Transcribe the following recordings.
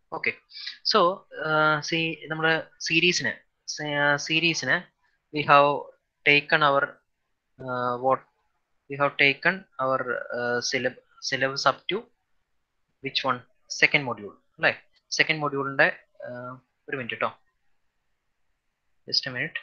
Okay so see നമ്മുടെ സീരീസിന് സീരീസിന് we have taken our what we have taken our സിലബ് syllabus up to which one second module അല്ലേ second മൊഡ്യൂളിൻ്റെ ഒരു മിനിറ്റ് കേട്ടോ just minute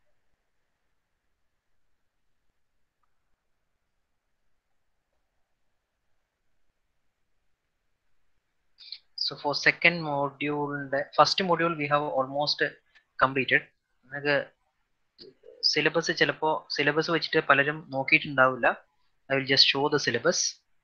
so for second module the first module we have almost completed നമുക്ക് syllabus ചിലപ്പോൾ syllabus വെച്ചിട്ട് പലരും നോക്കിയിട്ടുണ്ടാവില്ല I will just show the syllabus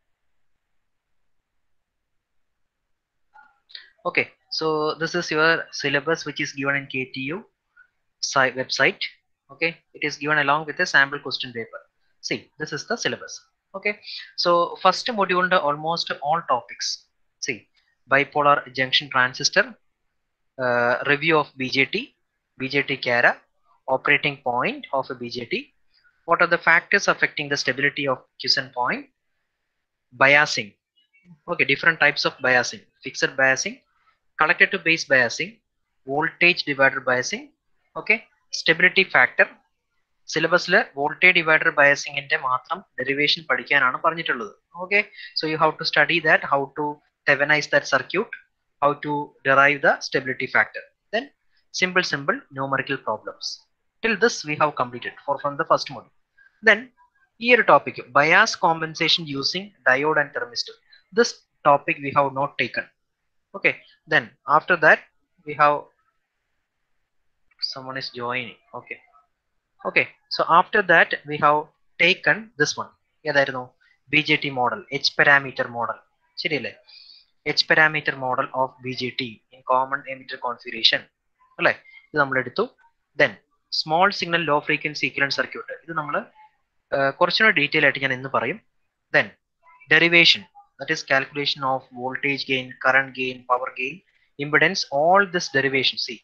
okay so this is your syllabus which is given in K T U website okay it is given along with a sample question paper see this is the syllabus okay so first module almost all topics see bipolar junction transistor, uh, review of BJT, BJT CARA, operating point of a BJT, what are the factors affecting the stability of quiescent point, biasing, okay, different types of biasing, fixed biasing, collector to base biasing, voltage divider biasing, okay, stability factor, സിലബസിൽ voltage divider ബയസിങ്ങിന്റെ മാത്രം derivation പഠിക്കാനാണ് പറഞ്ഞിട്ടുള്ളത് okay so you how to study that how to Tevenize that circuit, how to derive the stability factor. Then simple, simple numerical problems. Till this we have completed for from the first module. Then here topic bias compensation using diode and thermistor. This topic we have not taken. Okay. Then after that we have someone is joining. Okay. Okay. So after that we have taken this one. ഏതായിരുന്നു B J T model H parameter model ശരിയല്ലേ H parameter model of B J T in common emitter configuration അല്ലേ ഇത് നമ്മൾ എടുത്തു then small signal low frequency equivalent circuit ഇത് നമ്മൾ കുറച്ചുകൂടെ detail ആയിട്ട് ഞാൻ ഇന്ന് പറയും then derivation that is calculation of voltage gain current gain power gain impedance all this derivation see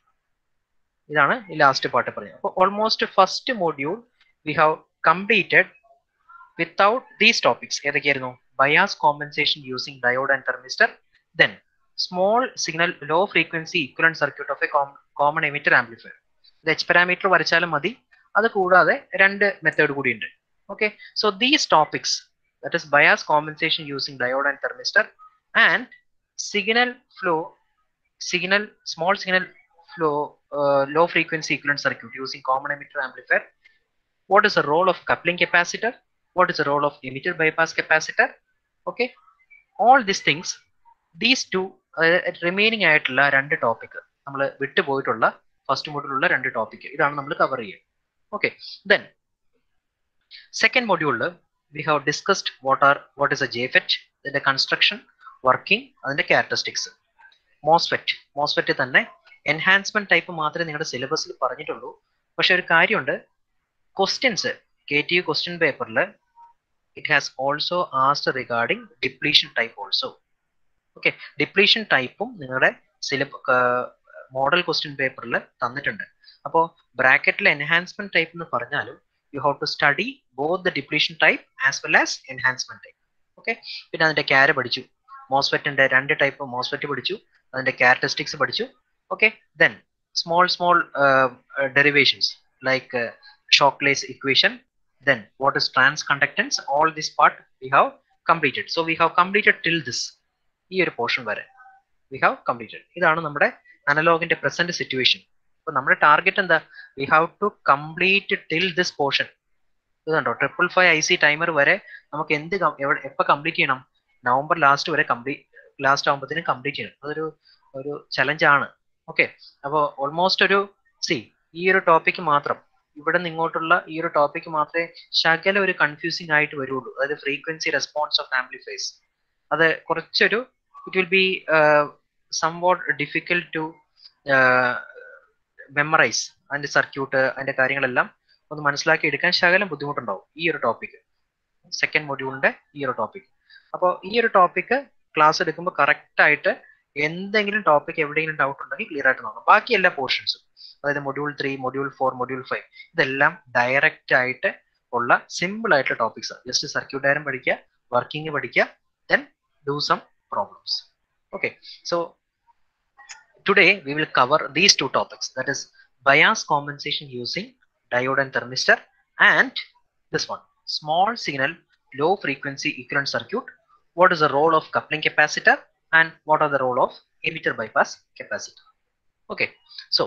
ഇതാണ് ഈ ലാസ്റ്റ് പാർട്ട് പറഞ്ഞത് അപ്പോൾ almost first module we have completed without these topics ഏതൊക്കെയായിരുന്നു bias compensation using diode and thermistor then small signal low frequency equivalent circuit of a com common emitter amplifier ഇത് H parameter വരച്ചാലും മതി അത് കൂടാതെ രണ്ട് method കൂടി ഉണ്ട് okay so these topics that is bias compensation using diode and thermistor and signal flow signal small signal flow low frequency equivalent circuit using common emitter amplifier what is the role of coupling capacitor what is the role of emitter bypass capacitor okay all these things these two remaining ആയിട്ടുള്ള രണ്ട് topic നമ്മൾ വിട്ടുപോയിട്ടുള്ള first മോഡ്യൂളിലുള്ള രണ്ട് topic ഇതാണ് നമ്മൾ cover ചെയ്യുക okay then second മോഡ്യൂളിൽ we have discussed what are what is a JFET ഇതിന്റെ construction working അതിന്റെ ക്യാരക്ടറിസ്റ്റിക്സ് മോസ്ഫെറ്റ് മോസ്ഫെറ്റ് തന്നെ എൻഹാൻസ്മെന്റ് ടൈപ്പ് മാത്രമേ നിങ്ങളുടെ സിലബസിൽ പറഞ്ഞിട്ടുള്ളൂ പക്ഷെ ഒരു കാര്യമുണ്ട് questions K T U question പേപ്പറിൽ it has also asked regarding depletion type also okay depletion ടൈപ്പും നിങ്ങളുടെ സിലബ മോഡൽ ക്വസ്റ്റ്യൻ പേപ്പറിൽ തന്നിട്ടുണ്ട് അപ്പോൾ ബ്രാക്കറ്റിൽ എൻഹാൻസ്മെന്റ് ടൈപ്പ് എന്ന് പറഞ്ഞാലും you have to study both the depletion type as well as enhancement type okay പിന്നെ അതിന്റെ ക്യാര പഠിച്ചു മോസ്ഫെറ്റിന്റെ രണ്ട് ടൈപ്പ് മോസ്ഫെറ്റ് പഠിച്ചു അതിന്റെ ക്യാരക്ടറിസ്റ്റിക്സ് പഠിച്ചു okay then small small derivations like Shockley's equation then what is transconductance all this part we have completed so we have completed till this ഈ ഒരു portion വരെ വി ഹാവ് കംപ്ലീറ്റഡ് ഇതാണ് നമ്മുടെ അനലോഗിന്റെ present situation അപ്പൊ നമ്മുടെ target എന്താ we have to complete till this portion ഇത് കണ്ടോ triple five I C timer വരെ നമുക്ക് എന്ത് എപ്പോൾ കംപ്ലീറ്റ് ചെയ്യണം നവംബർ ലാസ്റ്റ് വരെ കംപ്ലീറ്റ് ലാസ്റ്റ് ആകുമ്പോഴത്തേനും കംപ്ലീറ്റ് ചെയ്യണം അതൊരു ഒരു ചലഞ്ച് ആണ് ഓക്കെ അപ്പോൾ ഓൾമോസ്റ്റ് ഒരു സി ഈ ഒരു ടോപ്പിക്ക് മാത്രം ഇവിടെ നിന്ന് ഇങ്ങോട്ടുള്ള ഈ ഒരു ടോപ്പിക്ക് മാത്രമേ ശകല ഒരു കൺഫ്യൂസിംഗ് ആയിട്ട് വരുള്ളൂ അതായത് ഫ്രീക്വൻസി റെസ്പോൺസ് ഓഫ് ആംപ്ലിഫൈസ് അത് കുറച്ചൊരു it will be somewhat difficult to memorize അതിന്റെ സർക്യൂട്ട് അതിന്റെ കാര്യങ്ങളെല്ലാം ഒന്ന് മനസ്സിലാക്കി എടുക്കാൻ ശകലം ബുദ്ധിമുട്ടുണ്ടാവും ഈ ഒരു ടോപ്പിക് സെക്കൻഡ് മൊഡ്യൂളിന്റെ ഈ ഒരു ടോപ്പിക് അപ്പോൾ ഈ ഒരു ടോപ്പിക് ക്ലാസ് എടുക്കുമ്പോൾ കറക്റ്റ് ആയിട്ട് എന്തെങ്കിലും ടോപ്പിക് എവിടെയെങ്കിലും ഡൗട്ട് ഉണ്ടെങ്കിൽ ക്ലിയർ ആയിട്ട് നോക്കണം ബാക്കി എല്ലാ പോർഷൻസും അതായത് module three module four module five ഇതെല്ലാം ഡയറക്റ്റ് ആയിട്ട് ഉള്ള സിമ്പിൾ ആയിട്ടുള്ള ടോപ്പിക്സ് ജസ്റ്റ് സർക്യൂട്ട് ഡയറം പഠിക്കുക വർക്കിംഗ് പഠിക്കുക then do some problems okay so today we will cover these two topics that is bias compensation using diode and thermistor and this one small signal low frequency equivalent circuit what is the role of coupling capacitor and what are the role of emitter bypass capacitor okay so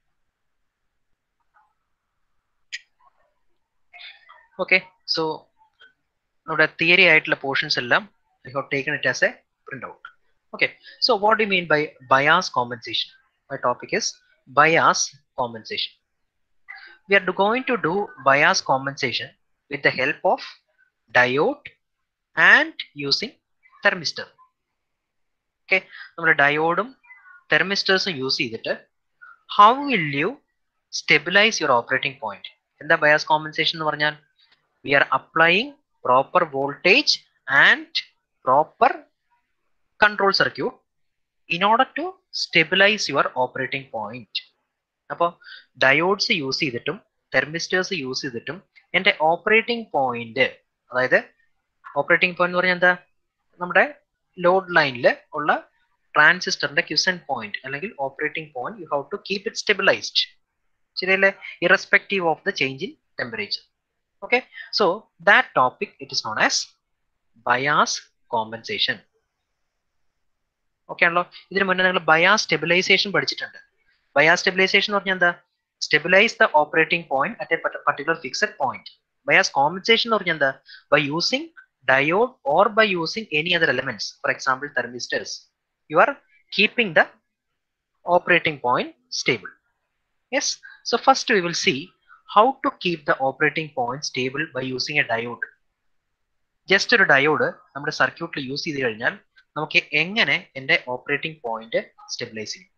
okay so നമ്മുടെ theory ആയിട്ടുള്ള portions എല്ലാം I have taken it as a print out okay so what do you mean by bias compensation my topic is bias compensation we are going to do bias compensation with the help of diode and using thermistor okay നമ്മുടെ ഡയോഡും തെർമിസ്റ്റേഴ്സും use ചെയ്തിട്ട് how will you stabilize your operating point എന്താ bias compensation എന്ന് പറഞ്ഞാൽ we are applying proper voltage and proper control circuit in order to stabilize your operating point അപ്പോൾ diodes use ചെയ്തിട്ടും thermistors use ചെയ്തിട്ടും എൻ്റെ ഓപ്പറേറ്റിംഗ് പോയിന്റ് അതായത് operating point എന്ന് പറഞ്ഞാൽ എന്താ നമ്മുടെ ലോഡ് ലൈനിൽ ഉള്ള ട്രാൻസിസ്റ്ററിന്റെ ക്യുസൻ പോയിന്റ് അല്ലെങ്കിൽ operating point you have to keep it stabilized ശരിയല്ലേ irrespective of the change in temperature okay so that topic it is known as bias compensation okay ആണല്ലോ ഇതിനു മുന്നേ നിങ്ങൾ ബയാസ് സ്റ്റെബിലൈസേഷൻ പഠിച്ചിട്ടുണ്ട് ബയാസ് സ്റ്റെബിലൈസേഷൻ എന്ന് പറഞ്ഞാൽ എന്താ stabilize the operating point at A particular fixed point bias compensation എന്ന് പറഞ്ഞാൽ എന്താ by using diode or by using any other elements for example thermistors you are keeping the operating point stable yes so first we will see how to keep the operating point stable by using a diode just ഒരു diode നമ്മുടെ സർക്യൂട്ടിൽ use ചെയ്ത് കഴിഞ്ഞാൽ നമുക്ക് എങ്ങനെ എൻ്റെ operating point stabilize ചെയ്യും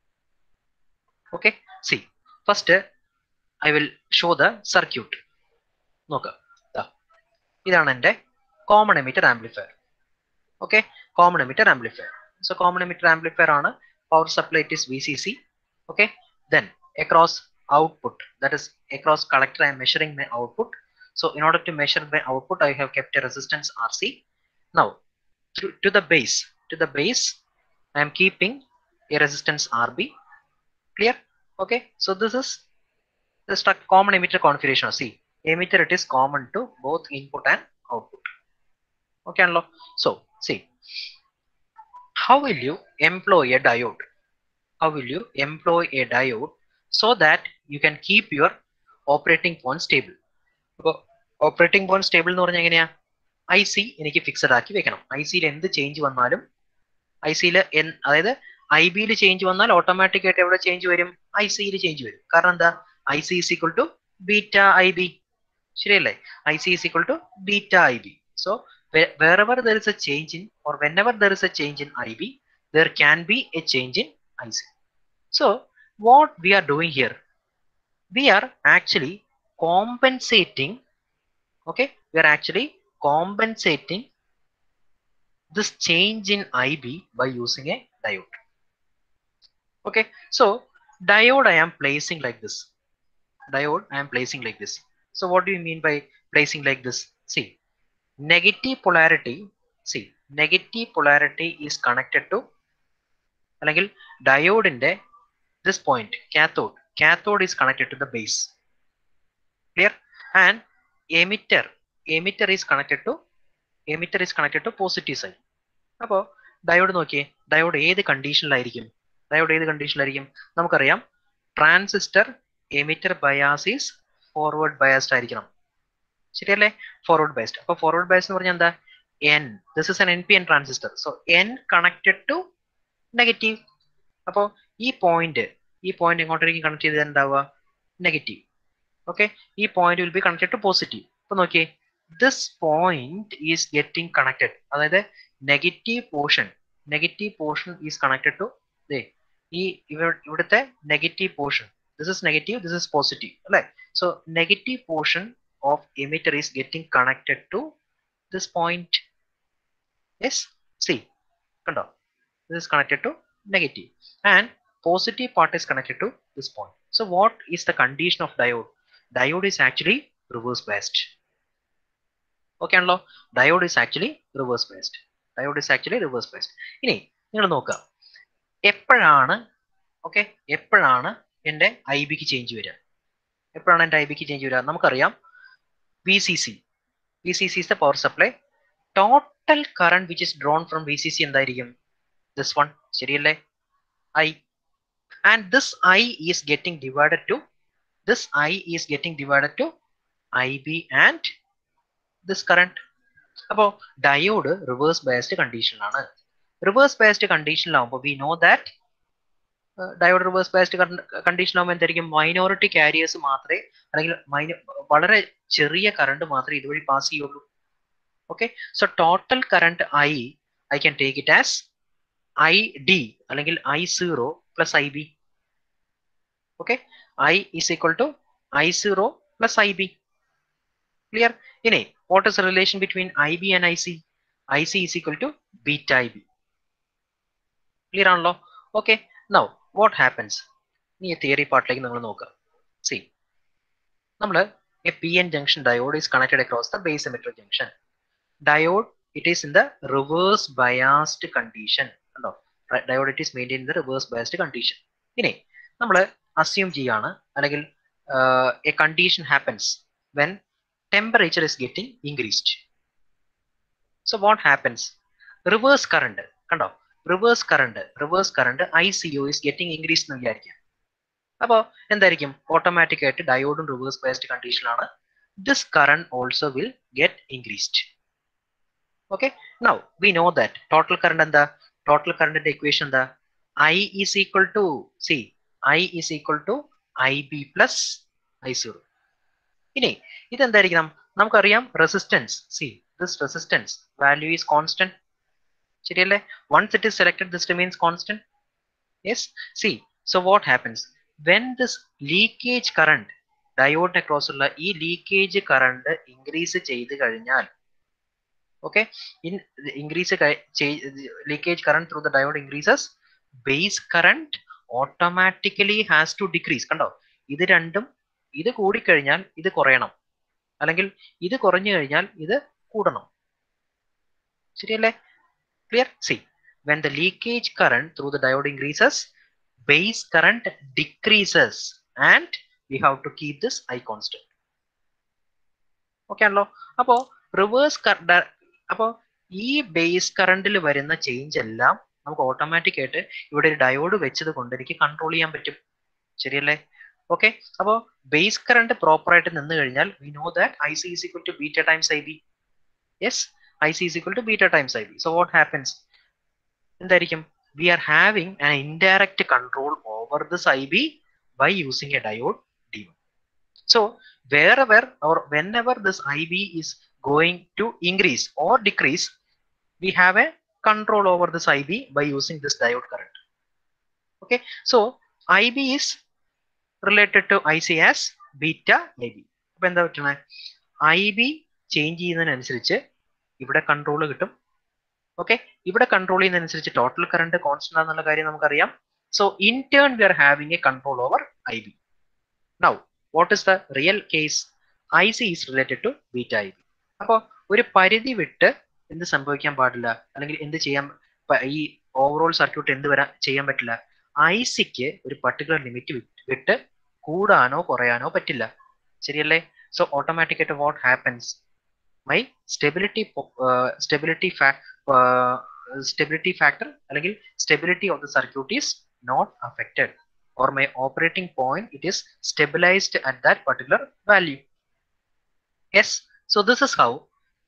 okay see first I will show the circuit നോക്കാം ഇതാണ് എൻ്റെ common emitter amplifier okay common emitter amplifier so common emitter amplifier ആണ് power supply it is V C C okay then across output that is across collector I'm measuring my output so in order to measure my output I have kept a resistance R C now to, to the base to the base i am keeping a resistance rb clear okay so this is the common emitter configuration see emitter it is common to both input and output okay and so see how will you employ a diode how will you employ a diode so that you can keep your operating point stable operating point stable എന്ന് പറഞ്ഞാൽ എങ്ങനെയാ I C എനിക്ക് fixed ആക്കി വെക്കണം I സിയിൽ എന്ത് change വന്നാലും I സിയിൽ അതായത് ഐ ബിയിൽ ചേഞ്ച് വന്നാൽ ഓട്ടോമാറ്റിക് ആയിട്ട് എവിടെ ചേഞ്ച് വരും ഐ സിയിൽ ചേഞ്ച് വരും കാരണം എന്താ I C is equal to beta I B ശരിയല്ലേ I C is equal to beta I B so wherever there is a change in or whenever there is a change in IB, there can be a change in IC. So what we are doing here, we are actually compensating, okay, we are actually compensating this change in IB by using a diode. Okay, so diode I am placing like this. Diode I am placing like this. So what do you mean by placing like this? See, negative polarity, see, negative polarity is connected to അല്ലെങ്കിൽ ഡയോഡിന്റെ this point cathode cathode is connected to the base clear and emitter emitter is connected to emitter is connected to positive side അപ്പോൾ diode നോക്കിയേ diode ഏത് കണ്ടീഷനിലായിരിക്കും diode ഏത് കണ്ടീഷനിലായിരിക്കും നമുക്കറിയാം transistor emitter bias is forward biased ആയിരിക്കണം ശരിയല്ലേ forward biased അപ്പൊ ഫോർവേഡ് ബയസ് എന്ന് പറഞ്ഞാൽ എന്താ N this is N N P N transistor so N connected to negative അപ്പോൾ ഈ പോയിന്റ് ഈ പോയിന്റ് എങ്ങോട്ടേക്ക് കണക്ട് ചെയ്ത് എന്താവുക നെഗറ്റീവ് ഓക്കെ ഈ point will be connected to positive അപ്പൊ നോക്കിയേ this point is getting connected അതായത് negative portion negative portion is connected to ദേ ഈ ഇവിടുത്തെ negative portion this is negative this is positive അല്ലേ so negative portion of emitter is getting connected to this point. Yes, see, kando. This is connected to negative and positive part is connected to this point. So what is the condition of diode? Diode is actually reverse biased. Okay, and diode is actually reverse biased. Diode is actually reverse biased. ഇനി നിങ്ങൾ നോക്കുക എപ്പോഴാണ് okay എപ്പോഴാണ് എൻ്റെ I ബിക്ക് change വരിക എപ്പോഴാണ് എൻ്റെ ഐ ബിക്ക് ചേഞ്ച് വരിക നമുക്കറിയാം V C C V C C is the power supply total current which is drawn from V C C എന്തായിരിക്കും ദിസ് വൺ ശരിയല്ലേ I and this I is getting divided to this I is getting divided to I B and this current അപ്പോൾ diode reverse biased കണ്ടീഷനിലാണ് reverse biased കണ്ടീഷനിലാവുമ്പോൾ we know that diode reverse biased കണ്ടീഷനാകുമ്പോൾ എന്തായിരിക്കും minority careers മാത്രമേ അല്ലെങ്കിൽ മൈന വളരെ ചെറിയ കറണ്ട് മാത്രമേ ഇതുവഴി പാസ് ചെയ്യുള്ളൂ okay so total current I I can take it as I D അല്ലെങ്കിൽ I zero plus I B okay I is equal to I zero plus I B clear ഇനി what is relation between I B and I C I C is equal to beta I B clear ആണല്ലോ okay now what happens ഈ theory പാർട്ടിലേക്ക് നമ്മൾ നോക്കുക see നമ്മൾ a P N junction diode is connected across the base emitter junction diode it is in the reverse biased condition കണ്ടോ diode it is maintain in the reverse biased condition ഇനി നമ്മൾ assume ചെയ്യാണ് അല്ലെങ്കിൽ a condition happens when temperature is getting increased so what happens reverse current കണ്ടോ reverse current reverse current I C O is getting increase എന്ന് വിചാരിക്കാം അപ്പോൾ എന്തായിരിക്കും automatic ആയിട്ട് ഡയോഡും റിവേഴ്സ് ബേസ്ഡ് കണ്ടീഷനിലാണ് this current also will get increased okay now we know that total current എന്താ total കറണ്ടിന്റെ ഇക്വേഷൻ എന്താ I is equal to see I is equal to I B plus I zero ഇനി ഇതെന്തായിരിക്കണം നമുക്കറിയാം resistance see this resistance value is constant ശരിയല്ലേ once it is selected this remains constant yes see so what happens when this leakage current ഡയോഡിനെ cross ഉള്ള ഈ leakage current increase ചെയ്ത് കഴിഞ്ഞാൽ okay in increase leakage current through the diode increases base current automatically has to decrease കണ്ടോ ഇത് രണ്ടും ഇത് കൂടിക്കഴിഞ്ഞാൽ ഇത് കുറയണം അല്ലെങ്കിൽ ഇത് കുറഞ്ഞു കഴിഞ്ഞാൽ ഇത് കൂടണം ശരിയല്ലേ clear see when the leakage current through the diode increases base current decreases and we have to keep this i constant okay ആണല്ലോ അപ്പോ റിവേഴ്സ് അപ്പോ ഈ ബേസ് കറണ്ടിൽ വരുന്ന ചേഞ്ച് എല്ലാം നമുക്ക് ഓട്ടോമാറ്റിക് ആയിട്ട് ഇവിടെ ഒരു ഡയോഡ് വെച്ചത് കൊണ്ട് എനിക്ക് കൺട്രോൾ ചെയ്യാൻ പറ്റും ശരിയല്ലേ ഓക്കെ അപ്പോ ബേസ് കറണ്ട് പ്രോപ്പർ ആയിട്ട് നിന്ന് കഴിഞ്ഞാൽ we know that I C is equal to beta times I B yes I C is equal to beta times I B so what happens എന്തായിരിക്കും we are having an indirect control over this I B by using a diode D one so wherever or whenever this IB is going to increase or decrease, we have a control over this IB by using this diode current. Okay, so IB is related to IC as beta IB. അപ്പൊ എന്താ പറ്റണേ I B change ചെയ്യുന്നതിനനുസരിച്ച് ഇവിടെ control കിട്ടും okay ഇവിടെ control ചെയ്യുന്നതനുസരിച്ച് total current constant ആണെന്നുള്ള കാര്യം നമുക്കറിയാം so in turn we are having a control over I B now what is the real case I C is related to beta I B അപ്പോൾ ഒരു പരിധി വിട്ട് എന്ത് സംഭവിക്കാൻ പാടില്ല അല്ലെങ്കിൽ എന്ത് ചെയ്യാൻ ഈ ഓവറോൾ സർക്യൂട്ട് എന്ത് വരാൻ ചെയ്യാൻ പറ്റില്ല ഐ സിക്ക് ഒരു പർട്ടിക്കുലർ ലിമിറ്റ് വിട്ട് കൂടാനോ കുറയാനോ പറ്റില്ല ശരിയല്ലേ സോ ഓട്ടോമാറ്റിക് ആയിട്ട് what happens my stability stability stability factor അല്ലെങ്കിൽ stability of the circuit is not affected or my operating point it is stabilized at that particular value yes so this is how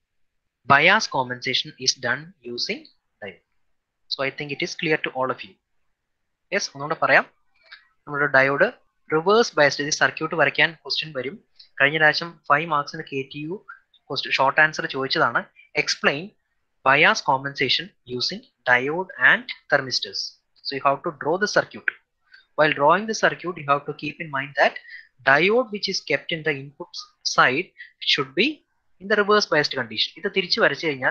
bias compensation is done using diode so i think it is clear to all of you yes ഒന്നുകൂടെ പറയാം നമ്മുടെ diode reverse biased ഈ circuit വരയ്ക്കാൻ question വരും കഴിഞ്ഞ പ്രാവശ്യം five മാർക്സിന് K T U short answer ചോദിച്ചതാണ് explain bias compensation using diode and thermistors so you have to draw the circuit while drawing the circuit you have to keep in mind that diode which is kept in the input side should be in the reverse biased condition ഇത് തിരിച്ചു വരച്ചു കഴിഞ്ഞാൽ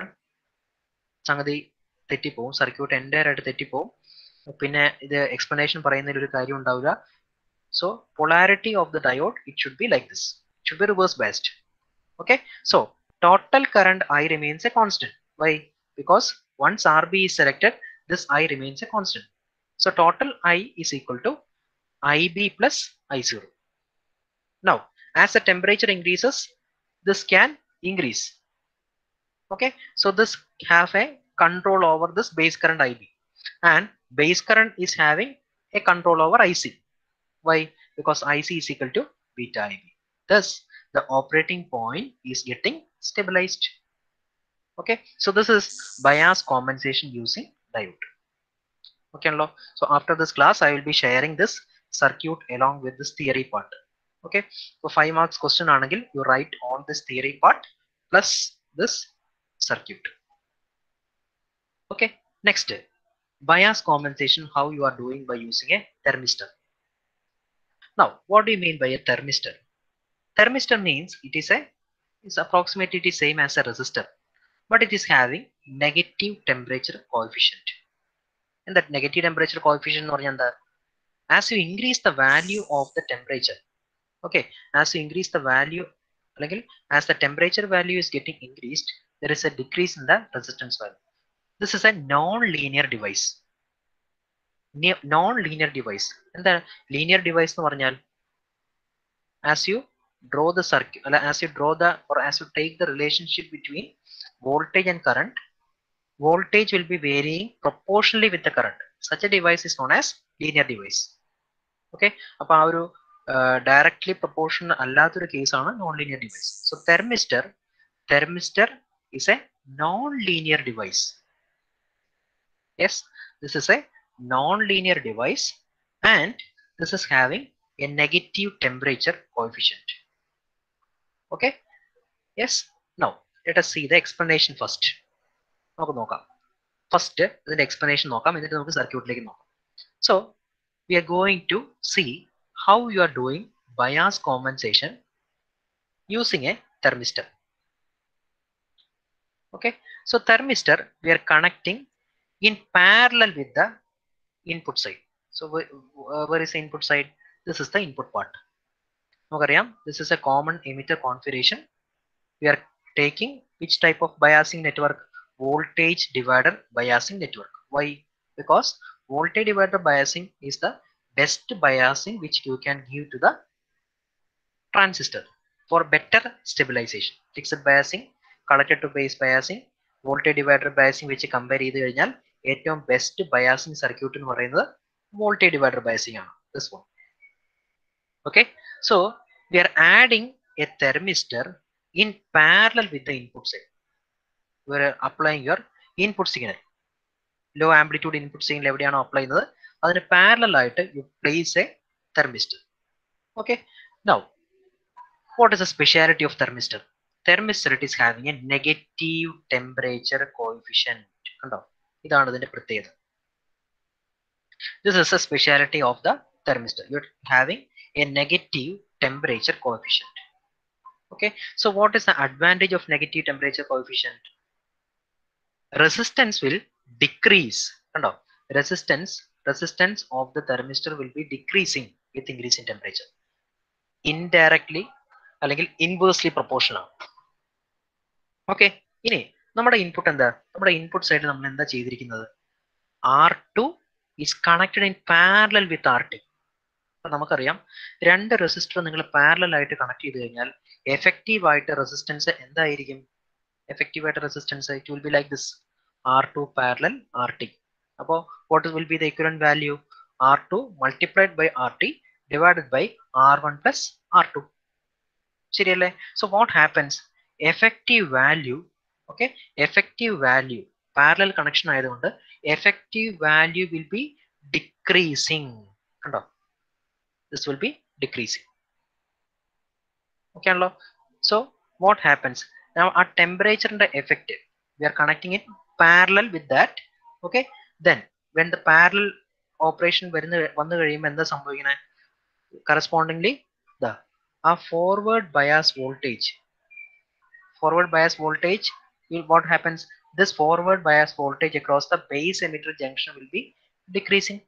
സംഗതി തെറ്റിപ്പോവും circuit entire ആയിട്ട് തെറ്റിപ്പോവും പിന്നെ ഇത് explanation പറയുന്നതിൽ ഒരു കാര്യം ഉണ്ടാവില്ല so polarity of the diode it should be like this should be reverse biased okay so total current I remains a constant why because once R B is selected this i remains a constant So total I is equal to IB plus I0. Now, as the temperature increases, this can increase. Okay, so this have a control over this base current IB and base current is having a control over IC. Why? Because IC is equal to beta IB. Thus, the operating point is getting stabilized. Okay, so this is bias compensation using diode. Okay, so after this class, I will be sharing this circuit along with this theory part. Okay, so 5 marks question anagil, you write all this theory part plus this circuit. Okay, next bias compensation, how you are doing by using a thermistor. Now, what do you mean by a thermistor? Thermistor means it is a is approximately the same as a resistor, but it is having negative temperature coefficient. And that negative temperature coefficient എന്ന് പറഞ്ഞാൽ എന്താ as you increase the value of the temperature okay as you increase the value അല്ലെങ്കിൽ as the temperature value is getting increased there is a decrease in the resistance value this is a non-linear device non-linear device എന്താ linear device എന്ന് പറഞ്ഞാൽ as you draw the circuit as you draw the or as you take the relationship between voltage and current voltage will be varying proportionally with the current such a device is known as linear device okay അപ്പൊ ആ ഒരു directly proportion അല്ലാത്തൊരു കേസാണ് non linear device so thermistor thermistor is a non linear device yes this is a non linear device and this is having a negative temperature coefficient okay yes now let us see the explanation first നമുക്ക് നോക്കാം first ഇതിന്റെ explanation നോക്കാം എന്നിട്ട് നമുക്ക് സർക്യൂട്ടിലേക്ക് നോക്കാം so we are going to see how you are doing bias compensation using a thermistor. Okay, so thermistor we are connecting in parallel with the input side. So uh, where is the input side? This is the input part. This is a common emitter configuration. We are taking which type of biasing network? Voltage divider biasing network. Why? Because voltage divider biasing is the best biasing which you can give to the transistor for better stabilization. Fixed biasing, collected to base biasing, voltage divider biasing which compare ചെയ്ത് കഴിഞ്ഞാൽ ഏറ്റവും best biasing circuit എന്ന് പറയുന്നത് voltage divider biasing ആണ് this one okay so we are adding a thermistor in parallel with the input side you are applying your input signal low amplitude input signal എവിടെയാണോ apply ചെയ്യുന്നത് അതിന് parallel ആയിട്ട് you place a thermistor okay now what is a speciality of thermistor thermistor it is having a negative temperature coefficient കണ്ടോ ഇതാണ് ഇതിന്റെ പ്രത്യേകത this is a speciality of the thermistor U having a negative temperature coefficient okay so what is the advantage of negative temperature coefficient resistance will decrease kando resistance resistance of the thermistor will be decreasing with increase in temperature indirectly അല്ലെങ്കിൽ inversely proportion ആണ് okay ഇനി നമ്മുടെ input എന്താ നമ്മുടെ input സൈഡിൽ നമ്മൾ എന്താ ചെയ്തിരിക്കുന്നത് R two is connected in parallel with R two അപ്പൊ നമുക്കറിയാം രണ്ട് റെസിസ്റ്റർ നിങ്ങൾ പാരലൽ ആയിട്ട് കണക്ട് ചെയ്ത് കഴിഞ്ഞാൽ എഫക്റ്റീവ് ആയിട്ട് റെസിസ്റ്റൻസ് എന്തായിരിക്കും എഫക്റ്റീവ് ആയിട്ട് resistance it will be like this R two parallel R T അപ്പോൾ what will be the equivalent value R two multiplied by R T divided by R one plus R two ശരിയല്ലേ so what happens effective value okay effective value parallel connection ആയതുകൊണ്ട് effective value will be decreasing കണ്ടോ this will be decreasing okay ആണല്ലോ so what happens now ആ temperature ന്റെ effect we are connecting it parallel with that okay then when the parallel operation വരുന്ന വന്നു കഴിയുമ്പോൾ എന്താ സംഭവിക്കുന്നത് correspondingly the ആ forward bias voltage forward bias voltage will what happens this forward bias voltage across the base emitter junction will be decreasing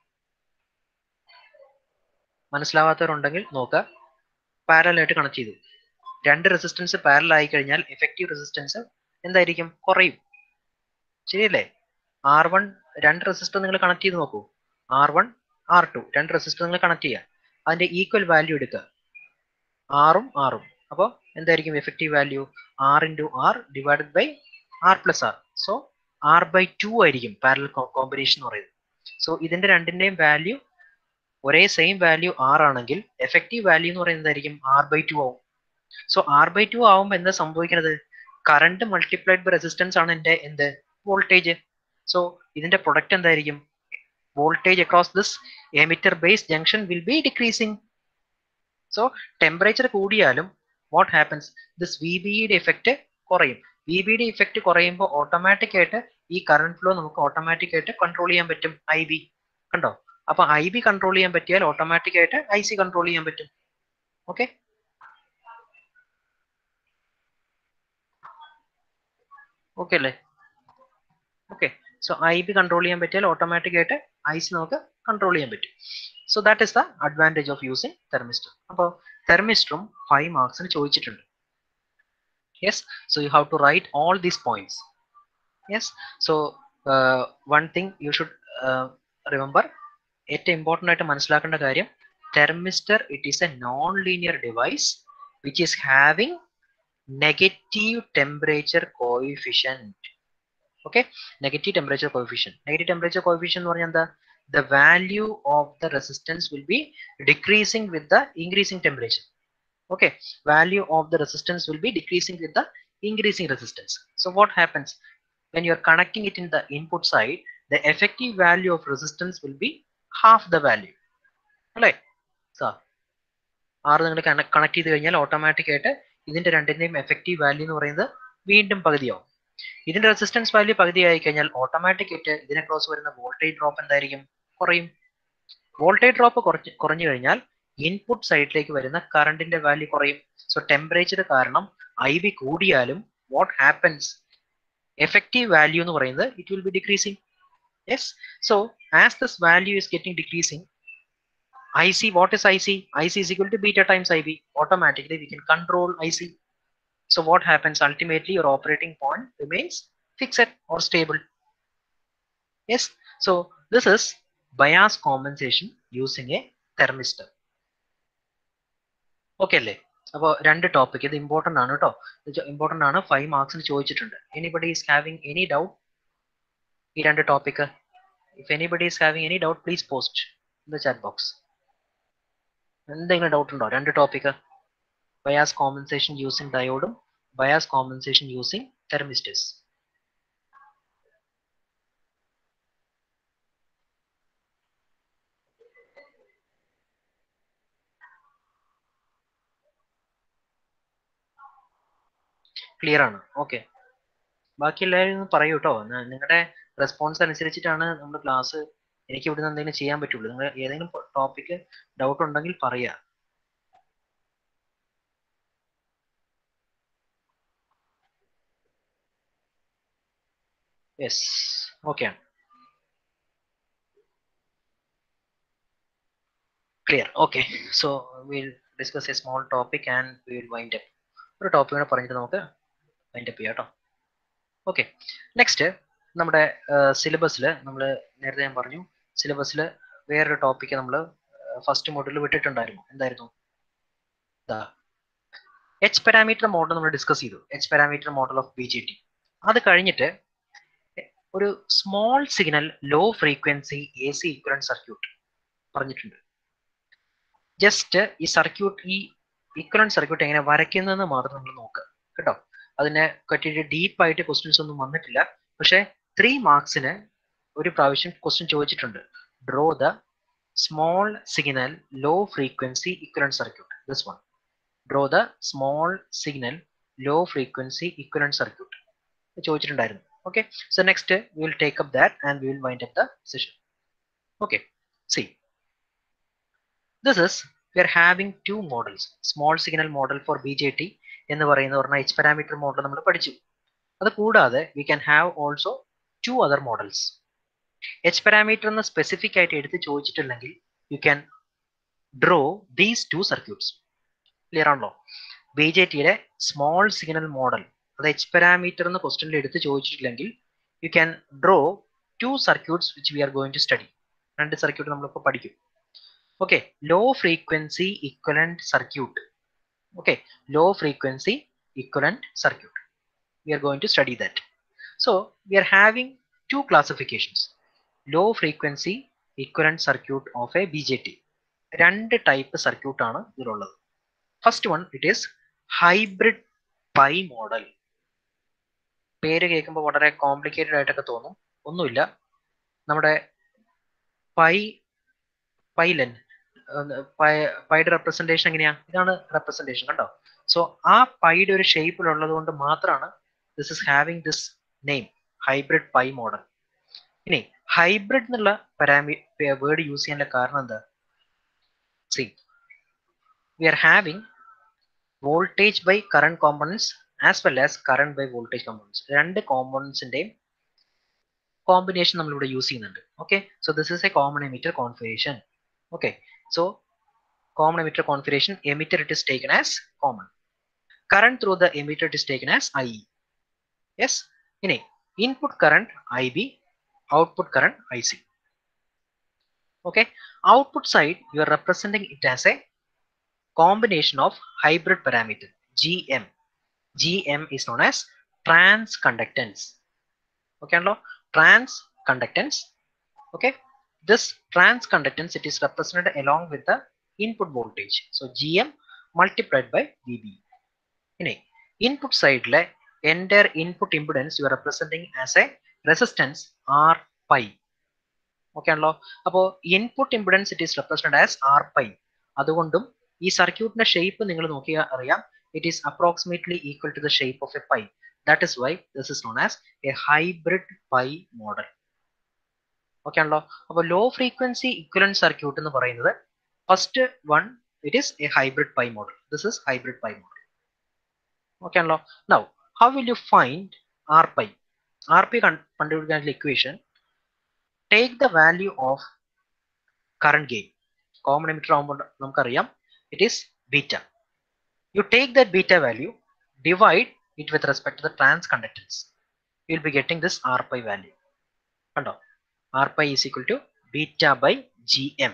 മനസ്സിലാവാത്തവരുണ്ടെങ്കിൽ നോക്കുക parallel ആയിട്ട് connect ചെയ്തു രണ്ട് റെസിസ്റ്റൻസ് പാരൽ ആയി കഴിഞ്ഞാൽ എഫക്റ്റീവ് റെസിസ്റ്റൻസ് എന്തായിരിക്കും കുറയും ശരിയല്ലേ ആർ വൺ രണ്ട് റെസിസ്റ്റർ നിങ്ങൾ കണക്ട് ചെയ്ത് നോക്കൂ ആർ വൺ ആർ ടു രണ്ട് റെസിസ്റ്റർ നിങ്ങൾ കണക്ട് ചെയ്യുക അതിന്റെ ഈക്വൽ വാല്യൂ എടുക്കുക ആറും ആറും അപ്പോൾ എന്തായിരിക്കും effective value R into R divided by R plus R so R by two ആയിരിക്കും പാരൽ കോമ്പിനേഷൻ എന്ന് പറയുന്നത് സോ ഇതിന്റെ രണ്ടിന്റെയും വാല്യൂ ഒരേ സെയിം വാല്യൂ ആർ ആണെങ്കിൽ എഫക്റ്റീവ് വാല്യൂ എന്ന് പറയുന്നതായിരിക്കും ആർ ബൈ ടു ആവും സോ ആർ ബൈ ടു ആവുമ്പോൾ എന്താ സംഭവിക്കുന്നത് കറണ്ട് മൾട്ടിപ്ലൈഡ് ബൈ റെസിസ്റ്റൻസ് ആണ് എന്റെ എന്ത് വോൾട്ടേജ് സോ ഇതിന്റെ പ്രൊഡക്റ്റ് എന്തായിരിക്കും voltage across this emitter base junction will be decreasing so temperature കൂടിയാലും വാട്ട് ഹാപ്പൻസ് ദിസ് വി ബിയുടെ എഫക്റ്റ് കുറയും വി ബിയുടെ ഇഫക്റ്റ് കുറയുമ്പോൾ ഓട്ടോമാറ്റിക് ആയിട്ട് ഈ കറണ്ട് ഫ്ലോ നമുക്ക് ഓട്ടോമാറ്റിക് ആയിട്ട് കൺട്രോൾ ചെയ്യാൻ പറ്റും ഐ ബി കണ്ടോ അപ്പൊ ഐ ബി കൺട്രോൾ ചെയ്യാൻ പറ്റിയാൽ ഓട്ടോമാറ്റിക് ആയിട്ട് ഐ സി കൺട്രോൾ ചെയ്യാൻ പറ്റും ഓക്കെ ഓക്കെ അല്ലേ okay so I B control ചെയ്യാൻ പറ്റിയാൽ ഓട്ടോമാറ്റിക് ആയിട്ട് ഐ സി നമുക്ക് കൺട്രോൾ ചെയ്യാൻ പറ്റും so that is the advantage of using thermistor അപ്പോൾ തെർമിസ്റ്ററും ഫൈവ് മാർക്സിന് ചോദിച്ചിട്ടുണ്ട് yes so you have to write all these points yes so one thing you should remember ഏറ്റവും ഇമ്പോർട്ടൻ്റ് ആയിട്ട് മനസ്സിലാക്കേണ്ട കാര്യം thermistor it is a non linear device which is having negative temperature coefficient okay negative temperature coefficient negative temperature coefficient എന്ന് പറഞ്ഞാൽ എന്താ the value of the resistance will be decreasing with the increasing temperature okay value of the resistance will be decreasing with the increasing resistance so what happens when you are connecting it in the input side the effective value of resistance will be half the value അല്ലേ സാ ആറ് നിങ്ങൾ connect ചെയ്ത് കഴിഞ്ഞാൽ automatic ആയിട്ട് ഇതിന്റെ രണ്ടിന്റെയും effective value എന്ന് പറയുന്നത് വീണ്ടും പകുതിയാവും ഇതിന്റെ റെസിസ്റ്റൻസ് വാല്യൂ പകുതി ആയി കഴിഞ്ഞാൽ ഓട്ടോമാറ്റിക് ആയിട്ട് ഇതിനെ ക്രോസ് വരുന്ന വോൾട്ടേജ് ഡ്രോപ്പ് എന്തായിരിക്കും കുറയും വോൾട്ടേജ് ഡ്രോപ്പ് കുറച്ച് കുറഞ്ഞു കഴിഞ്ഞാൽ ഇൻപുട്ട് സൈഡിലേക്ക് വരുന്ന കറണ്ടിന്റെ വാല്യൂ കുറയും സോ ടെമ്പറേച്ചർ കാരണം ഐ ബി കൂടിയാലും വാട്ട് ഹാപ്പൻസ് എഫക്റ്റീവ് വാല്യൂ എന്ന് പറയുന്നത് it will be decreasing yes so as this value is getting decreasing IC, what is IC? IC is equal to beta times IB. Automatically, we can control IC. So what happens? Ultimately, your operating point remains fixed or stable. Yes. So this is bias compensation using a thermistor. Okay അല്ലേ അപ്പോൾ രണ്ട് topic ഇത് important ആണ് കേട്ടോ important ആണ് five മാർക്സിന് ചോദിച്ചിട്ടുണ്ട് anybody is having any doubt ഈ രണ്ട് topic if anybody is having any doubt please post in the chat box എന്തെങ്കിലും ഡൗട്ട് ഉണ്ടോ രണ്ട് ടോപ്പിക് ബയാസ് കോമ്പൻസേഷൻ യൂസിങ് ഡയോഡും bias compensation using thermistors clear ആണ് ഓക്കെ ബാക്കി എല്ലാവരും പറയൂ കേട്ടോ നിങ്ങളുടെ റെസ്പോൺസ് അനുസരിച്ചിട്ടാണ് നമ്മൾ ക്ലാസ് എനിക്ക് ഇവിടുന്ന് എന്തെങ്കിലും ചെയ്യാൻ പറ്റുള്ളൂ നിങ്ങൾ ഏതെങ്കിലും ടോപ്പിക്ക് ഡൗട്ട് ഉണ്ടെങ്കിൽ പറയാ yes okay clear okay so will discuss a small topic and will wind up ഒരു ടോപ്പിക് കൂടെ പറഞ്ഞിട്ട് നമുക്ക് വൈൻഡ് അപ്പ് ചെയ്യാം കേട്ടോ ഓക്കെ നെക്സ്റ്റ് നമ്മുടെ സിലബസിൽ നമ്മൾ നേരത്തെ ഞാൻ പറഞ്ഞു സിലബസിൽ വേറൊരു ടോപ്പിക്ക് നമ്മൾ ഫസ്റ്റ് മോഡലിൽ വിട്ടിട്ടുണ്ടായിരുന്നു എന്തായിരുന്നു എച്ച് പാരാമീറ്റർ മോഡൽ നമ്മൾ ഡിസ്കസ് ചെയ്തു H parameter model of B J T അത് കഴിഞ്ഞിട്ട് ഒരു small signal low frequency A C equivalent circuit പറഞ്ഞിട്ടുണ്ട് ജസ്റ്റ് ഈ സർക്യൂട്ട് ഈ ഇക്വലന്റ് സർക്യൂട്ട് എങ്ങനെ വരയ്ക്കുന്നതെന്ന് മാത്രം നമ്മൾ നോക്കുക കേട്ടോ അതിനെ പറ്റിയിട്ട് ഡീപ്പായിട്ട് ക്വസ്റ്റ്യൻസ് ഒന്നും വന്നിട്ടില്ല പക്ഷേ ത്രീ മാർക്സിന് ഒരു പ്രാവശ്യം ക്വസ്റ്റ്യൻ ചോദിച്ചിട്ടുണ്ട് draw the small signal low frequency equivalent circuit this one draw the small signal low frequency equivalent circuit ചോദിച്ചിട്ടുണ്ടായിരുന്നു okay so next we will take up that and we will wind up the session okay see this is we are having two models small signal model for B J T എന്ന് പറയുന്ന പറഞ്ഞാൽ H parameter model നമ്മൾ പഠിച്ചു അത് കൂടാതെ we can have also two other models H parameter എന്ന് specific ആയിട്ട് എടുത്ത് ചോദിച്ചിട്ടില്ലെങ്കിൽ you can draw these two circuits clear ആണല്ലോ ബി ജെ ടിയുടെ സ്മോൾ സിഗ്നൽ മോഡൽ അത് എച്ച് പാരാമീറ്റർ എന്ന് ക്വസ്റ്റനിൽ എടുത്ത് ചോദിച്ചിട്ടില്ലെങ്കിൽ you can draw two circuits which we are going to study രണ്ട് സർക്യൂട്ട് നമ്മളിപ്പോൾ പഠിക്കും okay low frequency equivalent circuit okay low frequency equivalent circuit we are going to study that so we are having two classifications low frequency equivalent circuit of a bjt രണ്ട് type circuit ആണ് ഇതിലുള്ളത് first one it is hybrid pi model പേര് കേൾക്കുമ്പോൾ വളരെ complicated ആയിട്ടൊക്കെ തോന്നും ഒന്നുമില്ല നമ്മുടെ പൈ പൈലൻ പൈയുടെ റെപ്രസെന്റേഷൻ എങ്ങനെയാ ഇതാണ് റെപ്രസെന്റേഷൻ കണ്ടോ സോ ആ പൈയുടെ ഒരു ഷേപ്പിലുള്ളത് കൊണ്ട് മാത്രമാണ് this is having this name hybrid pi model ഇനി ഹൈബ്രിഡ് എന്നുള്ള പാരാമി വേർഡ് യൂസ് ചെയ്യാനുള്ള കാരണം എന്താ see we are having voltage by current components as well as current by voltage components രണ്ട് കോമ്പണൻസിന്റെയും കോമ്പിനേഷൻ നമ്മളിവിടെ യൂസ് ചെയ്യുന്നുണ്ട് okay so this is a common emitter configuration okay so common emitter configuration emitter it is taken as common current through the emitter it is taken as ie yes in a input current ib output current ic okay output side you are representing it as a combination of hybrid parameter gm gm is known as trans conductance okay trans conductance okay this trans conductance it is represented along with the input voltage so gm multiplied by vb in a input side le entire input impedance you are representing as a resistance r pi okay ആണല്ലോ അപ്പോൾ input impedance it is represent as R pi അതുകൊണ്ടും ഈ സർക്യൂട്ടിന്റെ shape നിങ്ങൾ നോക്കിയാൽ അറിയാം it is approximately equal to the shape of a pi that is why this is known as a hybrid pi model okay ആണല്ലോ അപ്പോൾ low frequency equivalent circuit എന്ന് പറയുന്നത് first one it is a hybrid pi model this is hybrid pi model okay ആണല്ലോ now how will you find R pi R P കണ്ടുപിടിക്കാനുള്ള equation take the value of current gain common emitter ആകുമ്പോൾ നമുക്കറിയാം it is beta you take that beta value divide it with respect to the transconductance you will be getting this R pi value കണ്ടോ r pi is equal to beta by gm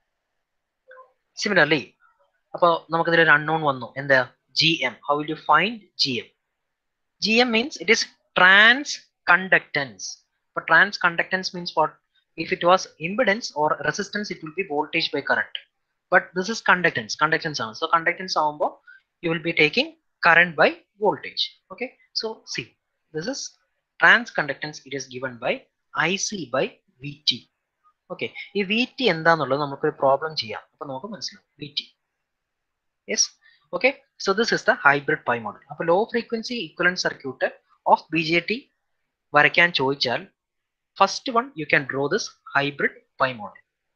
similarly അപ്പോൾ നമുക്കിതിൽ ഒരു unknown വന്നു എന്താ G M how will you find G M G M means it is transconductance അപ്പോൾ transconductance means what if it was impedance or resistance it will be voltage by current but this is conductance conductance ആണ് so conductance ആകുമ്പോൾ you will be taking current by voltage okay so see this is transconductance it is given by I C by V T okay ഈ V T എന്താന്നുള്ളത് നമുക്കൊരു problem ചെയ്യാം അപ്പൊ നമുക്ക് മനസ്സിലാവും V T yes okay so this is the hybrid pi model അപ്പൊ low frequency equivalent circuit of B J T വരയ്ക്കാൻ ചോദിച്ചാൽ first one you can draw this hybrid pi model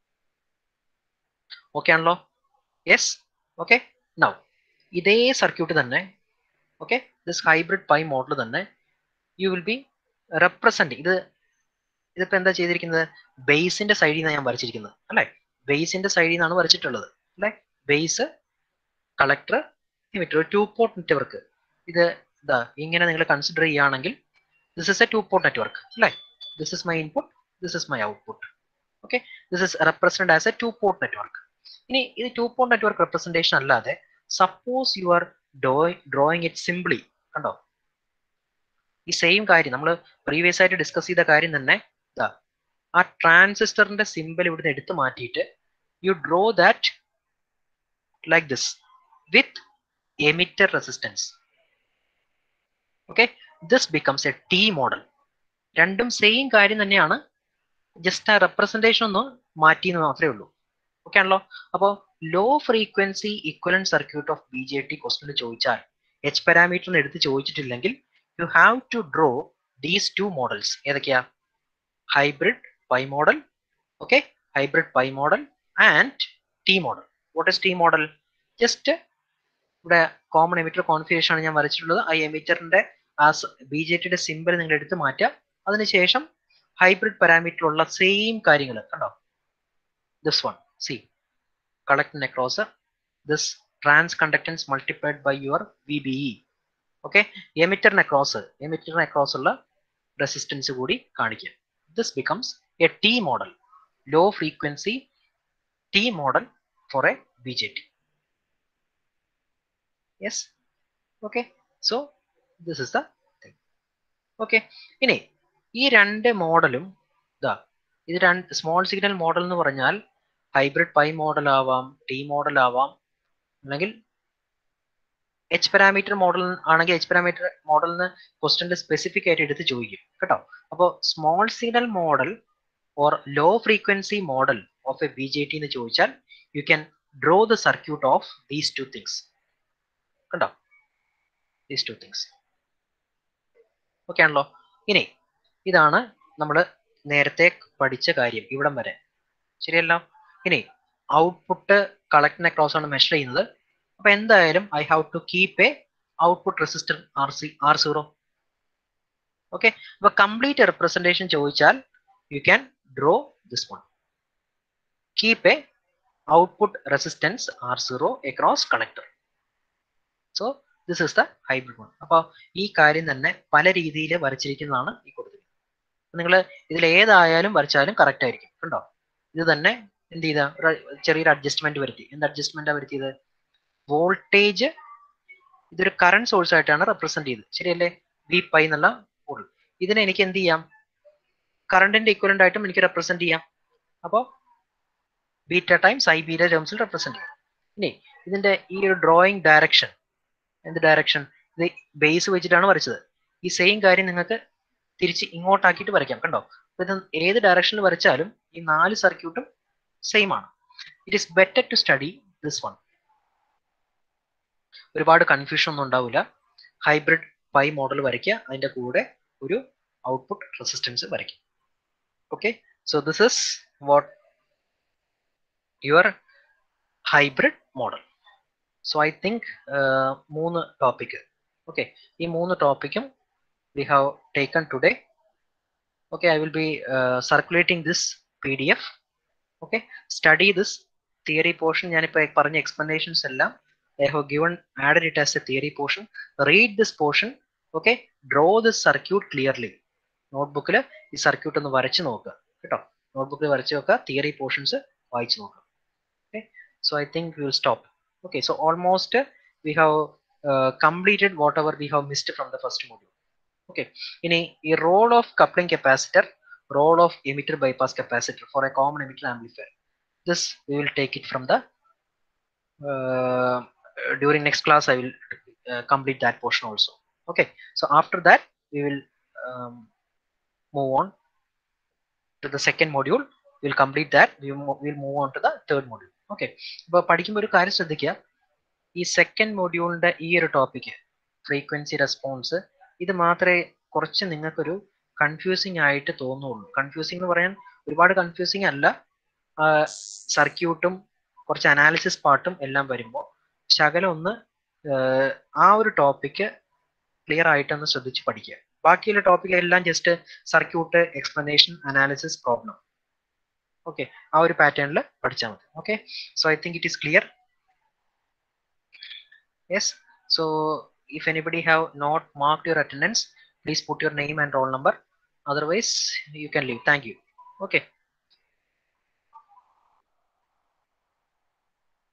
okay ആണല്ലോ യെസ് ഓക്കെ നൗ ഇതേ circuit തന്നെ okay this hybrid pi model തന്നെ you will be represent ഇത് ഇതിപ്പോ എന്താ ചെയ്തിരിക്കുന്നത് ബേസിന്റെ സൈഡിൽ നിന്നാണ് ഞാൻ വരച്ചിരിക്കുന്നത് അല്ലെ ബേസിന്റെ സൈഡിൽ നിന്നാണ് വരച്ചിട്ടുള്ളത് അല്ലെ base collector emitter two port network ഇത് ഇതാ ഇങ്ങനെ നിങ്ങൾ കൺസിഡർ ചെയ്യുകയാണെങ്കിൽ this is a two port network അല്ലെ this is my input this is my output okay this is represent as a two port network ഇനി ഇത് ടു പോർട്ട് നെറ്റ്വർക്ക് റെപ്രസെന്റേഷൻ അല്ലാതെ suppose you are drawing it simply കണ്ടോ ഈ same കാര്യം നമ്മൾ previous ആയിട്ട് discuss ചെയ്ത കാര്യം തന്നെ ഇതാ ആ ട്രാൻസിസ്റ്ററിന്റെ സിമ്പിൾ ഇവിടുന്ന് എടുത്തു മാറ്റിയിട്ട് you draw that like this with emitter resistance okay this becomes a T model രണ്ടും സെയിം കാര്യം തന്നെയാണ് ജസ്റ്റ് ആ റെപ്രസെന്റേഷൻ ഒന്ന് മാറ്റി എന്ന് മാത്രമേ ഉള്ളൂ ഓക്കെ ആണല്ലോ അപ്പോൾ low frequency equivalent circuit of B J T ക്വസ്റ്റിന് ചോദിച്ചാൽ എച്ച് പാരാമീറ്ററിന് എടുത്ത് ചോദിച്ചിട്ടില്ലെങ്കിൽ you have to draw these two models ഏതൊക്കെയാ hybrid pi model okay hybrid pi model and t model what is t model just ഇവിടെ common emitter configuration ആണ് ഞാൻ വരച്ചിട്ടുള്ളത് ആ എമിറ്ററിന്റെ ആ ബി ജെ ടിയുടെ സിമ്പിൾ നിങ്ങൾ എടുത്ത് മാറ്റാം അതിനുശേഷം ഹൈബ്രിഡ് പാരാമീറ്റർ ഉള്ള സെയിം കാര്യങ്ങൾ കണ്ടോ this one see collect across this transconductance multiplied by your V B E okay എമിറ്ററിന് അക്രോസ് എമിറ്ററിന് അക്രോസ് ഉള്ള റെസിസ്റ്റൻസ് കൂടി കാണിക്കുക this becomes a T model. low frequency T model for a BJT. Yes. Okay. So this is the thing. Okay. ഇനി ഈ രണ്ട് മോഡലും ഇതാ ഇത് രണ്ട് സ്മോൾ സിഗ്നൽ മോഡൽ എന്ന് പറഞ്ഞാൽ ഹൈബ്രിഡ് പൈ മോഡൽ ആവാം ടി മോഡൽ ആവാം അല്ലെങ്കിൽ എച്ച് പാരാമീറ്റർ മോഡൽ ആണെങ്കിൽ എച്ച് പാരാമീറ്റർ മോഡലിന് ക്വസ്റ്റ്യൻ്റെ സ്പെസിഫിക് ആയിട്ട് എടുത്ത് ചോദിക്കും കേട്ടോ അപ്പോൾ small signal model or low frequency model of a B J T എന്ന് ചോദിച്ചാൽ you can draw the circuit of these two things കണ്ടോ ദീസ് ടു തിങ്സ് ഓക്കെ ആണല്ലോ ഇനി ഇതാണ് നമ്മൾ നേരത്തെ പഠിച്ച കാര്യം ഇവിടം വരെ ശരിയല്ലോ ഇനി ഔട്ട്പുട്ട് കളക്ടിനെ ക്രോസ് ആണ് മെഷർ ചെയ്യുന്നത് അപ്പൊ എന്തായാലും I have to keep a output resistor R C R zero okay അപ്പൊ കംപ്ലീറ്റ് റെപ്രസെന്റേഷൻ ചോദിച്ചാൽ you can draw this one keep a output resistance R zero across connector so this is the hybrid one അപ്പോൾ ഈ കാര്യം തന്നെ പല രീതിയിൽ വരച്ചിരിക്കുന്നതാണ് ഈ കൊടുത്തിരിക്കുന്നത് നിങ്ങൾ ഇതിൽ ഏതായാലും വരച്ചാലും കറക്റ്റ് ആയിരിക്കും കണ്ടോ ഇത് തന്നെ എന്ത് ചെയ്ത ചെറിയൊരു അഡ്ജസ്റ്റ്മെന്റ് വരുത്തി എന്ത് അഡ്ജസ്റ്റ്മെന്റാണ് വരുത്തിയത് വോൾട്ടേജ് ഇതൊരു കറണ്ട് സോഴ്സ് ആയിട്ടാണ് റെപ്രസെന്റ് ചെയ്തത് ശരിയല്ലേ വി പൈ എന്നുള്ള മോഡൽ ഇതിനെ എനിക്ക് എന്ത് ചെയ്യാം കറണ്ടിന്റെ ഇക്വലന്റ് ആയിട്ടും എനിക്ക് റെപ്രസെന്റ് ചെയ്യാം അപ്പോൾ ബീറ്റ ടൈംസ് ഐ ബിയുടെ ടേംസിൽ റെപ്രസെന്റ് ചെയ്യാം ഇനി ഇതിന്റെ ഈ ഒരു ഡ്രോയിങ് ഡയറക്ഷൻ എന്ത് ഡയറക്ഷൻ ഇത് ബേസ് വെച്ചിട്ടാണ് വരച്ചത് ഈ സെയിം കാര്യം നിങ്ങൾക്ക് തിരിച്ച് ഇങ്ങോട്ടാക്കിയിട്ട് വരയ്ക്കാം കണ്ടോ ഇത് ഏത് ഡയറക്ഷനിൽ വരച്ചാലും ഈ നാല് സർക്യൂട്ടും സെയിം ആണ് it is better to study this one ഒരുപാട് കൺഫ്യൂഷൻ ഒന്നും ഉണ്ടാവില്ല ഹൈബ്രിഡ് പൈ മോഡൽ വരയ്ക്കുക അതിന്റെ കൂടെ ഒരു ഔട്ട്പുട്ട് റെസിസ്റ്റൻസ് വരയ്ക്കും okay so this is what your hybrid model so I think മൂന്ന് ടോപ്പിക് ഓക്കെ ഈ മൂന്ന് ടോപ്പിക്കും we have taken today okay I will be circulating this P D F okay study this theory portion ഞാനിപ്പോൾ പറഞ്ഞ explanations എല്ലാം I have given added it as a theory portion. Read this portion. Okay. Draw this circuit clearly. നോട്ട്ബുക്കിൽ ഈ circuit ഒന്ന് വരച്ച് നോക്കുക കേട്ടോ നോട്ട്ബുക്കിൽ വരച്ച് നോക്കുക തിയറി പോർഷൻസ് വായിച്ച് നോക്കുക okay so I think will stop okay so almost we have completed whatever we have missed from the first module okay ഇനി ഈ role of coupling capacitor role of emitter bypass capacitor for a common emitter amplifier this we will take it from the during next class i will uh, complete that portion also okay so after that we will um, move on to the second module we'll complete that we will we'll move on to the third module okay അപ്പോൾ പഠിക്കുമ്പോൾ ഒരു കാര്യം ശ്രദ്ധിക്കുക ഈ second മൊഡ്യൂളിന്റെ ഈ ഒരു topic frequency response ഇത് മാത്രമേ കുറച്ച് നിങ്ങൾക്കൊരു കൺഫ്യൂസിങ് ആയിട്ട് തോന്നുള്ളൂ കൺഫ്യൂസിങ് എന്ന് പറയാൻ ഒരുപാട് കൺഫ്യൂസിങ് അല്ല സർക്യൂട്ടും കുറച്ച് അനാലിസിസ് പാർട്ടും എല്ലാം വരുമ്പോൾ ശകലം ഒന്ന് ആ ഒരു ടോപ്പിക്ക് ക്ലിയർ ആയിട്ടൊന്ന് ശ്രദ്ധിച്ച് പഠിക്കുക ബാക്കിയുള്ള ടോപ്പിക് എല്ലാം just circuit explanation analysis problem okay ആ ഒരു പാറ്റേണിൽ പഠിച്ചാൽ മതി okay so I think it is clear yes so if anybody have not marked your attendance please put your name and roll number otherwise you can leave thank you okay